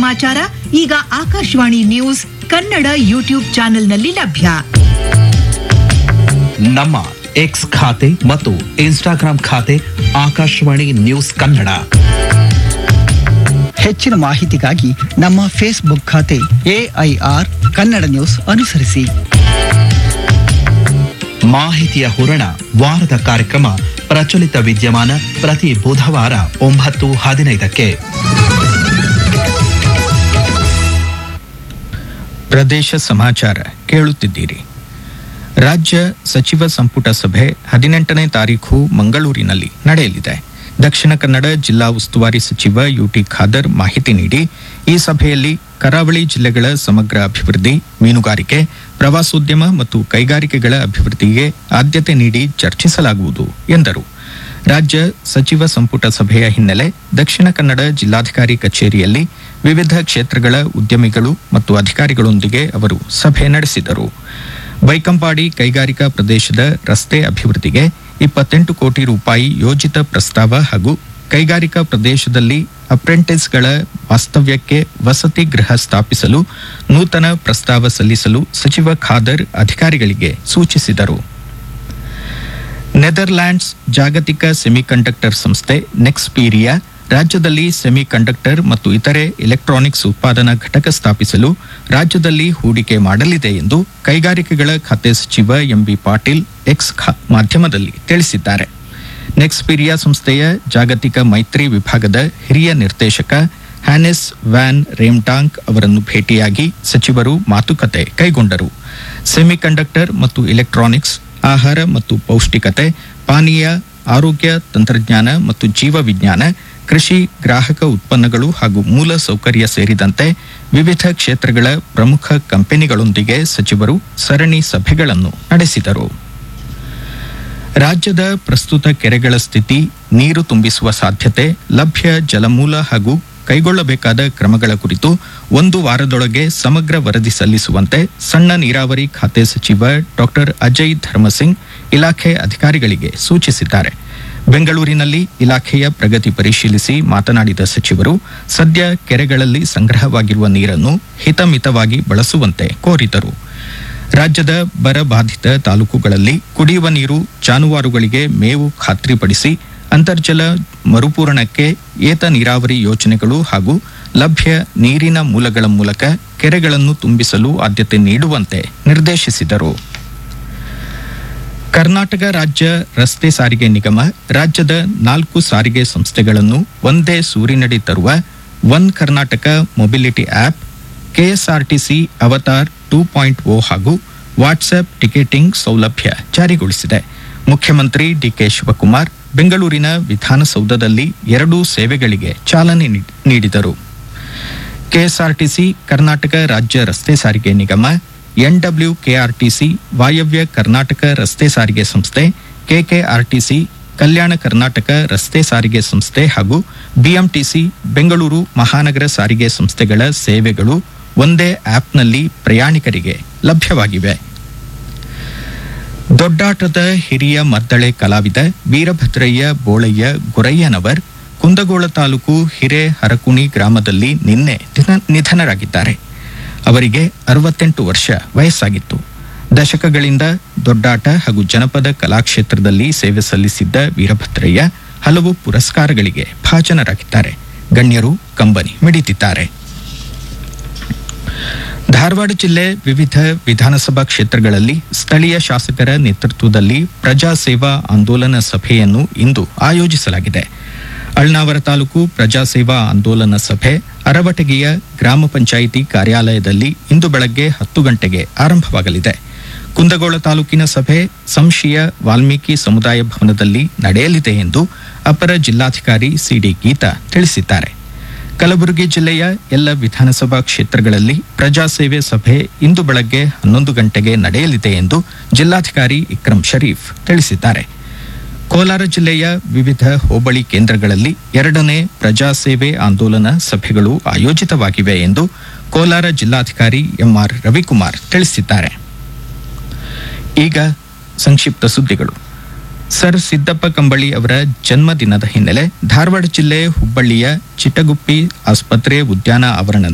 ಸಮಾಚಾರ ಈಗ Akashvani news Kannada YouTube ಚಾನೆಲ್ನಲ್ಲಿ ಲಭ್ಯ ನಮ್ಮ ಎಕ್ಸ್ ಖಾತೆ ಮತ್ತು ಇನ್ಸ್ಟಾಗ್ರಾಂ ಖಾತೆ ಆಕಾಶವಾಣಿ ನ್ಯೂಸ್ ಕನ್ನಡ ಹೆಚ್ಚಿನ ಮಾಹಿತಿಗಾಗಿ ನಮ್ಮ ಫೇಸ್ಬುಕ್ ಖಾತೆ ಎಐಆರ್ ಕನ್ನಡ ನ್ಯೂಸ್ ಅನುಸರಿಸಿ ಮಾಹಿತಿಯ ಹೂರಣ ವಾರದ ಕಾರ್ಯಕ್ರಮ ಪ್ರಚಲಿತ ವಿದ್ಯಮಾನ ಪ್ರತಿ ಬುಧವಾರ ಒಂಬತ್ತು ಹದಿನೈದಕ್ಕೆ ಪ್ರದೇಶ ಸಮಾಚಾರ ಕೇಳುತ್ತಿದ್ದೀರಿ ರಾಜ್ಯ ಸಚಿವ ಸಂಪುಟ ಸಭೆ ಹದಿನೆಂಟನೇ ತಾರೀಖು ಮಂಗಳೂರಿನಲ್ಲಿ ನಡೆಯಲಿದೆ ದಕ್ಷಿಣ ಕನ್ನಡ ಜಿಲ್ಲಾ ಉಸ್ತುವಾರಿ ಸಚಿವ ಯುಟಿ ಖಾದರ್ ಮಾಹಿತಿ ನೀಡಿ ಈ ಸಭೆಯಲ್ಲಿ ಕರಾವಳಿ ಜಿಲ್ಲೆಗಳ ಸಮಗ್ರ ಅಭಿವೃದ್ಧಿ ಮೀನುಗಾರಿಕೆ ಪ್ರವಾಸೋದ್ಯಮ ಮತ್ತು ಕೈಗಾರಿಕೆಗಳ ಅಭಿವೃದ್ಧಿಗೆ ಆದ್ಯತೆ ನೀಡಿ ಚರ್ಚಿಸಲಾಗುವುದು ಎಂದರು ರಾಜ್ಯ ಸಚಿವ ಸಂಪುಟ ಸಭೆಯ ಹಿನ್ನೆಲೆ ದಕ್ಷಿಣ ಕನ್ನಡ ಜಿಲ್ಲಾಧಿಕಾರಿ ಕಚೇರಿಯಲ್ಲಿ ವಿವಿಧ ಕ್ಷೇತ್ರಗಳ ಉದ್ಯಮಿಗಳು ಮತ್ತು ಅಧಿಕಾರಿಗಳೊಂದಿಗೆ ಅವರು ಸಭೆ ನಡೆಸಿದರು ಬೈಕಂಪಾಡಿ ಕೈಗಾರಿಕಾ ಪ್ರದೇಶದ ರಸ್ತೆ ಅಭಿವೃದ್ಧಿಗೆ ಇಪ್ಪತ್ತೆಂಟು ಕೋಟಿ ರೂಪಾಯಿ ಯೋಜಿತ ಪ್ರಸ್ತಾವ ಹಾಗೂ ಕೈಗಾರಿಕಾ ಪ್ರದೇಶದಲ್ಲಿ ಅಪ್ರೆಂಟಿಸ್ಗಳ ವಾಸ್ತವ್ಯಕ್ಕೆ ವಸತಿ ಗೃಹ ಸ್ಥಾಪಿಸಲು ನೂತನ ಪ್ರಸ್ತಾವ ಸಲ್ಲಿಸಲು ಸಚಿವ ಖಾದರ್ ಅಧಿಕಾರಿಗಳಿಗೆ ಸೂಚಿಸಿದರು ನೆದರ್ಲ್ಯಾಂಡ್ಸ್ ಜಾಗತಿಕ ಸೆಮಿಕಂಡಕ್ಟರ್ ಸಂಸ್ಥೆ ನೆಕ್ಸ್ಪೀರಿಯಾ ರಾಜ್ಯದಲ್ಲಿ ಸೆಮಿಕಂಡಕ್ಟರ್ ಮತ್ತು ಇತರೆ ಎಲೆಕ್ಟ್ರಾನಿಕ್ಸ್ ಉತ್ಪಾದನಾ ಘಟಕ ಸ್ಥಾಪಿಸಲು ರಾಜ್ಯದಲ್ಲಿ ಹೂಡಿಕೆ ಮಾಡಲಿದೆ ಎಂದು ಕೈಗಾರಿಕೆಗಳ ಖಾತೆ ಸಚಿವ ಎಂಬಿ ಪಾಟೀಲ್ ಎಕ್ಸ್ ಖಾ- ಮಾಧ್ಯಮದಲ್ಲಿ ತಿಳಿಸಿದ್ದಾರೆ ನೆಕ್ಸ್ಪೀರಿಯಾ ಸಂಸ್ಥೆಯ ಜಾಗತಿಕ ಮೈತ್ರಿ ವಿಭಾಗದ ಹಿರಿಯ ನಿರ್ದೇಶಕ ಹ್ಯಾನೆಸ್ ವ್ಯಾನ್ ರೇಮ್ಟಾಂಕ್ ಅವರನ್ನು ಭೇಟಿಯಾಗಿ ಸಚಿವರು ಮಾತುಕತೆ ಕೈಗೊಂಡರು ಸೆಮಿಕಂಡಕ್ಟರ್ ಮತ್ತು ಎಲೆಕ್ಟ್ರಾನಿಕ್ಸ್ ಆಹಾರ ಮತ್ತು ಪೌಷ್ಟಿಕತೆ ಪಾನೀಯ ಆರೋಗ್ಯ ತಂತ್ರಜ್ಞಾನ ಮತ್ತು ಜೀವವಿಜ್ಞಾನ ಕೃಷಿ ಗ್ರಾಹಕ ಉತ್ಪನ್ನಗಳು ಹಾಗೂ ಮೂಲ ಸೌಕರ್ಯ ಸೇರಿದಂತೆ ವಿವಿಧ ಕ್ಷೇತ್ರಗಳ ಪ್ರಮುಖ ಕಂಪನಿಗಳೊಂದಿಗೆ ಸಚಿವರು ಸರಣಿ ಸಭೆಗಳನ್ನು ನಡೆಸಿದರು ರಾಜ್ಯದ ಪ್ರಸ್ತುತ ಕೆರೆಗಳ ಸ್ಥಿತಿ ನೀರು ತುಂಬಿಸುವ ಸಾಧ್ಯತೆ ಲಭ್ಯ ಜಲಮೂಲ ಹಾಗೂ ಕೈಗೊಳ್ಳಬೇಕಾದ ಕ್ರಮಗಳ ಕುರಿತು ಒಂದು ವಾರದೊಳಗೆ ಸಮಗ್ರ ವರದಿ ಸಲ್ಲಿಸುವಂತೆ ಸಣ್ಣ ನೀರಾವರಿ ಖಾತೆ ಸಚಿವ ಡಾಕ್ಟರ್ ಅಜಯ್ ಧರ್ಮಸಿಂಗ್ ಇಲಾಖೆ ಅಧಿಕಾರಿಗಳಿಗೆ ಸೂಚಿಸಿದ್ದಾರೆ ಬೆಂಗಳೂರಿನಲ್ಲಿ ಇಲಾಖೆಯ ಪ್ರಗತಿ ಪರಿಶೀಲಿಸಿ ಮಾತನಾಡಿದ ಸಚಿವರು ಸದ್ಯ ಕೆರೆಗಳಲ್ಲಿ ಸಂಗ್ರಹವಾಗಿರುವ ನೀರನ್ನು ಹಿತಮಿತವಾಗಿ ಬಳಸುವಂತೆ ಕೋರಿದರು ರಾಜ್ಯದ ಬರ ಬಾಧಿತ ತಾಲೂಕುಗಳಲ್ಲಿ ಕುಡಿಯುವ ನೀರು ಜಾನುವಾರುಗಳಿಗೆ ಮೇವು ಖಾತ್ರಿಪಡಿಸಿ ಅಂತರ್ಜಲ ಮರುಪೂರಣಕ್ಕೆ ಏತ ನೀರಾವರಿ ಯೋಜನೆಗಳು ಹಾಗೂ ಲಭ್ಯ ನೀರಿನ ಮೂಲಗಳ ಮೂಲಕ ಕೆರೆಗಳನ್ನು ತುಂಬಿಸಲು ಆದ್ಯತೆ ನೀಡುವಂತೆ ನಿರ್ದೇಶಿಸಿದರು ಕರ್ನಾಟಕ ರಾಜ್ಯ ರಸ್ತೆ ಸಾರಿಗೆ ನಿಗಮ ರಾಜ್ಯದ ನಾಲ್ಕು ಸಾರಿಗೆ ಸಂಸ್ಥೆಗಳನ್ನು ಒಂದೇ ಸೂರಿನಡಿ ತರುವ one Karnataka mobility app KSRTC Avatar two point O ಹಾಗೂ ವಾಟ್ಸ್ಆಪ್ ಟಿಕೆಟಿಂಗ್ ಸೌಲಭ್ಯ ಜಾರಿಗೊಳಿಸಿದೆ ಮುಖ್ಯಮಂತ್ರಿ ಡಿಕೆ ಶಿವಕುಮಾರ್ ಬೆಂಗಳೂರಿನ ವಿಧಾನಸೌಧದಲ್ಲಿ ಎರಡೂ ಸೇವೆಗಳಿಗೆ ಚಾಲನೆ ನೀ- ನೀಡಿದರು ಕೆಎಸ್ಆರ್ಟಿಸಿ ಕರ್ನಾಟಕ ರಾಜ್ಯ ರಸ್ತೆ ಸಾರಿಗೆ ನಿಗಮ ಎನ್ಡಬ್ಲ್ಯೂ ಕೆಆರ್ಟಿಸಿ ವಾಯವ್ಯ ಕರ್ನಾಟಕ ರಸ್ತೆ ಸಾರಿಗೆ ಸಂಸ್ಥೆ ಕೆಕೆಆರ್ಟಿಸಿ ಕಲ್ಯಾಣ ಕರ್ನಾಟಕ ರಸ್ತೆ ಸಾರಿಗೆ ಸಂಸ್ಥೆ ಹಾಗೂ ಬಿಎಂಟಿಸಿ ಬೆಂಗಳೂರು ಮಹಾನಗರ ಸಾರಿಗೆ ಸಂಸ್ಥೆಗಳ ಸೇವೆಗಳು ಒಂದೇ ಆಪ್ನಲ್ಲಿ ಪ್ರಯಾಣಿಕರಿಗೆ ಲಭ್ಯವಾಗಿವೆ ದೊಡ್ಡಾಟದ ಹಿರಿಯ ಮದ್ದಳೆ ಕಲಾವಿದ ವೀರಭದ್ರಯ್ಯ ಬೋಳಯ್ಯ ಗೊರಯ್ಯನವರ್ ಕುಂದಗೋಳ ತಾಲೂಕು ಹಿರೇ ಹರಕುಣಿ ಗ್ರಾಮದಲ್ಲಿ ನಿನ್ನೆ ದಿನ- ನಿಧನರಾಗಿದ್ದಾರೆ ಅವರಿಗೆ ಅರವತ್ತೆಂಟು ವರ್ಷ ವಯಸ್ಸಾಗಿತ್ತು ದಶಕಗಳಿಂದ ದೊಡ್ಡಾಟ ಹಾಗೂ ಜನಪದ ಕಲಾಕ್ಷೇತ್ರದಲ್ಲಿ ಸೇವೆ ಸಲ್ಲಿಸಿದ್ದ ವೀರಭದ್ರಯ್ಯ ಹಲವು ಪುರಸ್ಕಾರಗಳಿಗೆ ಭಾಜನರಾಗಿದ್ದಾರೆ ಗಣ್ಯರು ಕಂಬನಿ ಮಿಡಿದಿದ್ದಾರೆ ಧಾರವಾಡ ಜಿಲ್ಲೆ ವಿವಿಧ ವಿಧಾನಸಭಾ ಕ್ಷೇತ್ರಗಳಲ್ಲಿ ಸ್ಥಳೀಯ ಶಾಸಕರ ನೇತೃತ್ವದಲ್ಲಿ ಪ್ರಜಾ ಸೇವಾ ಆಂದೋಲನ ಸಭೆಯನ್ನು ಇಂದು ಆಯೋಜಿಸಲಾಗಿದೆ ಅಳ್ನಾವರ ತಾಲೂಕು ಪ್ರಜಾ ಸೇವಾ ಆಂದೋಲನ ಸಭೆ ಅರವಟಗಿಯ ಗ್ರಾಮ ಪಂಚಾಯಿತಿ ಕಾರ್ಯಾಲಯದಲ್ಲಿ ಇಂದು ಬೆಳಗ್ಗೆ ಹತ್ತು ಗಂಟೆಗೆ ಆರಂಭವಾಗಲಿದೆ ಕುಂದಗೋಳ ತಾಲೂಕಿನ ಸಭೆ ಸಂಶಿಯ ವಾಲ್ಮೀಕಿ ಸಮುದಾಯ ಭವನದಲ್ಲಿ ನಡೆಯಲಿದೆ ಎಂದು ಅಪರ ಜಿಲ್ಲಾಧಿಕಾರಿ ಸಿಡಿ ಗೀತಾ ತಿಳಿಸಿದ್ದಾರೆ ಕಲಬುರಗಿ ಜಿಲ್ಲೆಯ ಎಲ್ಲ ವಿಧಾನಸಭಾ ಕ್ಷೇತ್ರಗಳಲ್ಲಿ ಪ್ರಜಾಸೇವೆ ಸಭೆ ಇಂದು ಬೆಳಗ್ಗೆ ಹನ್ನೊಂದು ಗಂಟೆಗೆ ನಡೆಯಲಿದೆ ಎಂದು ಜಿಲ್ಲಾಧಿಕಾರಿ ಇಕ್ರಂ ಶರೀಫ್ ತಿಳಿಸಿದ್ದಾರೆ ಕೋಲಾರ ಜಿಲ್ಲೆಯ ವಿವಿಧ ಹೋಬಳಿ ಕೇಂದ್ರಗಳಲ್ಲಿ ಎರಡನೇ ಪ್ರಜಾಸೇವೆ ಆಂದೋಲನ ಸಭೆಗಳು ಆಯೋಜಿತವಾಗಿವೆ ಎಂದು ಕೋಲಾರ ಜಿಲ್ಲಾಧಿಕಾರಿ ಎಂಆರ್ ರವಿಕುಮಾರ್ ತಿಳಿಸಿದ್ದಾರೆ ಈಗ ಸಂಕ್ಷಿಪ್ತ ಸುದ್ದಿಗಳು ಸರ್ ಸಿದ್ದಪ್ಪ ಕಂಬಳಿ ಅವರ ಜನ್ಮದಿನದ ಹಿನ್ನೆಲೆ ಧಾರವಾಡ ಜಿಲ್ಲೆ ಹುಬ್ಬಳ್ಳಿಯ ಚಿಟ್ಟಗುಪ್ಪಿ ಆಸ್ಪತ್ರೆ ಉದ್ಯಾನ ಆವರಣ